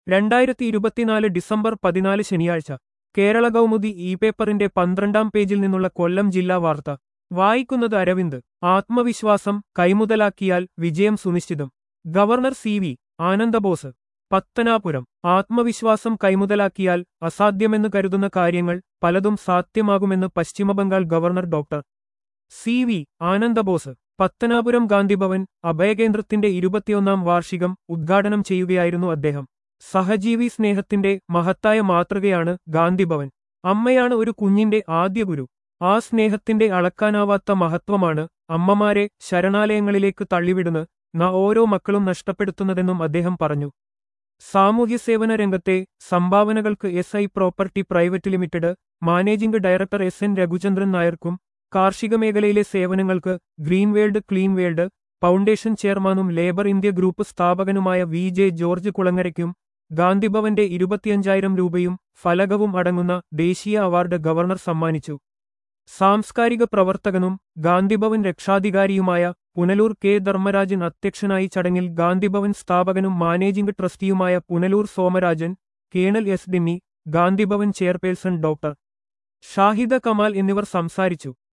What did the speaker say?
രണ്ടായിരത്തി ഇരുപത്തിനാല് ഡിസംബർ പതിനാല് ശനിയാഴ്ച കേരള കൗമുദി ഇ പേപ്പറിന്റെ പന്ത്രണ്ടാം പേജിൽ നിന്നുള്ള കൊല്ലം ജില്ലാ വാർത്ത വായിക്കുന്നത് അരവിന്ദ് ആത്മവിശ്വാസം കൈമുതലാക്കിയാൽ വിജയം സുനിശ്ചിതം governor C V Ananda Bose Pathanapuram ആത്മവിശ്വാസം കൈമുതലാക്കിയാൽ അസാധ്യമെന്ന് കരുതുന്ന കാര്യങ്ങൾ പലതും സാധ്യമാകുമെന്ന് Paschimabangal governor doctor C V Ananda Bose Pathanapuram Gandhi Bhavan അഭയകേന്ദ്രത്തിന്റെ ഇരുപത്തിയൊന്നാം വാർഷികം ഉദ്ഘാടനം ചെയ്യുകയായിരുന്നു അദ്ദേഹം സഹജീവി സ്നേഹത്തിന്റെ മഹത്തായ മാതൃകയാണ് ഗാന്ധിഭവൻ അമ്മയാണ് ഒരു കുഞ്ഞിന്റെ ആദ്യ ഗുരു ആ സ്നേഹത്തിന്റെ അളക്കാനാവാത്ത മഹത്വമാണ് അമ്മമാരെ ശരണാലയങ്ങളിലേക്ക് തള്ളിവിടുന്ന ന ഓരോ മക്കളും നഷ്ടപ്പെടുത്തുന്നതെന്നും അദ്ദേഹം പറഞ്ഞു സാമൂഹ്യ സേവന രംഗത്തെ സംഭാവനകൾക്ക് S I property private limited managing director S N Raghuchandran നായർക്കും കാർഷിക മേഖലയിലെ സേവനങ്ങൾക്ക് green world clean world foundation ചെയർമാനും ലേബർ ഇന്ത്യ ഗ്രൂപ്പ് സ്ഥാപകനുമായ വി ജെ ജോർജ് കുളങ്ങരയ്ക്കും ഗാന്ധിഭവന്റെ ഇരുപത്തിയഞ്ചായിരം രൂപയും ഫലകവും അടങ്ങുന്ന ദേശീയ അവാർഡ് ഗവർണർ സമ്മാനിച്ചു സാംസ്കാരിക പ്രവർത്തകനും ഗാന്ധിഭവൻ രക്ഷാധികാരിയുമായ പുനലൂർ കെ ധർമ്മരാജൻ അധ്യക്ഷനായി ചടങ്ങിൽ ഗാന്ധിഭവൻ സ്ഥാപകനും മാനേജിംഗ് ട്രസ്റ്റിയുമായ Punalur Somarajan colonel S Dinny Gandhi Bhavan chairperson doctor Shahida Kamal എന്നിവർ സംസാരിച്ചു